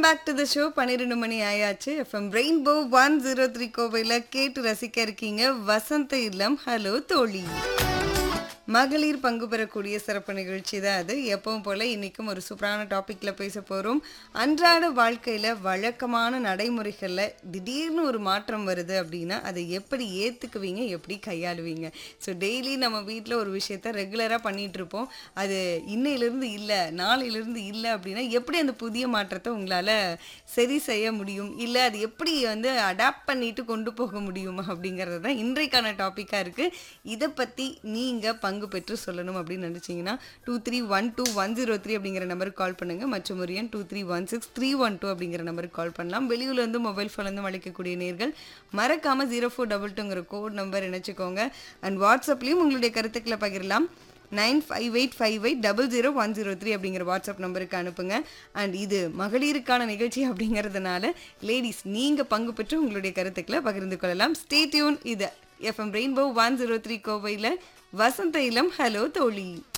back to the show பன்னிரெண்டு மணி ஆயாச்சு FM rainbow one zero three கோவையில் கேட்டு ரசிக்க இருக்கீங்க வசந்த இல்லம் ஹலோ தோழி மகளிர் பங்கு பெறக்கூடிய சிறப்பு நிகழ்ச்சி தான் அது எப்பவும் போல இன்னைக்கும் ஒரு சூப்பரான டாபிக்ல பேச போறோம் அன்றாட வாழ்க்கையில வழக்கமான நடைமுறைகள்ல திடீர்னு ஒரு மாற்றம் வருது அப்படின்னா அதை எப்படி ஏத்துக்குவீங்க எப்படி கையாளுவீங்க ஸோ டெய்லி நம்ம வீட்டில் ஒரு விஷயத்த ரெகுலராக பண்ணிட்டு இருப்போம் அது இன்னையிலிருந்து இல்லை நாளையிலிருந்து இல்லை அப்படின்னா எப்படி அந்த புதிய மாற்றத்தை உங்களால் சரி செய்ய முடியும் இல்லை அது எப்படி வந்து அடாப்ட் பண்ணிட்டு கொண்டு போக முடியும் அப்படிங்கிறது தான் இன்றைக்கான டாப்பிக்காக இருக்குது இதை பற்றி நீங்கள் பங்கு பெற்று சொல்லணும் அப்படின்னு நினச்சிங்கன்னா two three one two one zero three அப்படிங்கிற நம்பருக்கு கால் பண்ணுங்கள் மற்றும் ஒரு எண் two three one six three one two அப்படிங்கிற நம்பருக்கு கால் பண்ணலாம் வெளியூர்லேருந்து மொபைல் ஃபோன்லேருந்து அழைக்கக்கூடிய நேர்கள் மறக்காமல் ஜீரோ ஃபோர் டபுள் டூங்கிற கோட் நம்பர் இணைச்சிக்கோங்க அண்ட் வாட்ஸ்அப்லேயும் உங்களுடைய கருத்துக்களை பகிரலாம் nine five eight five eight double zero one zero three அப்படிங்கிற வாட்ஸ்அப் நம்பருக்கு அனுப்புங்க அண்ட் இது மகளிருக்கான நிகழ்ச்சி அப்படிங்கிறதுனால லேடிஸ் நீங்கள் பங்கு பெற்று உங்களுடைய கருத்துக்களை பகிர்ந்து கொள்ளலாம் ஸ்டே டியூன் இது FM rainbow one zero three கோவையில் வசந்த இளம் ஹலோ தோழி